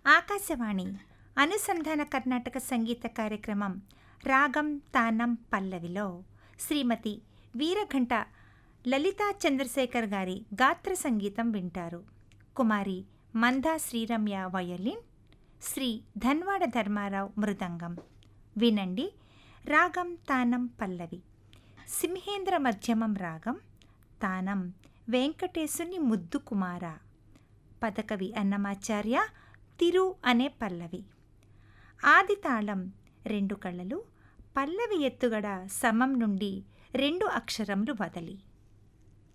ఆకాశవాణి అనుసంధాన కర్ణాటక సంగీత కార్యక్రమం రాగం తానం పల్లవిలో శ్రీమతి వీరఘంట లలితా చంద్రశేఖర్ గారి గాత్ర సంగీతం వింటారు కుమారి మందా శ్రీరమ్య వయలిన్ శ్రీ ధన్వాడ ధర్మారావు మృదంగం వినండి రాగం తానం పల్లవి సింహేంద్ర మధ్యమం రాగం తానం వెంకటేశుని ముద్దు కుమార పదకవి అన్నమాచార్య తిరు అనే పల్లవి ఆది తాళం రెండు కళ్ళలు పల్లవి ఎత్తుగడ సమం నుండి రెండు అక్షరములు వదలి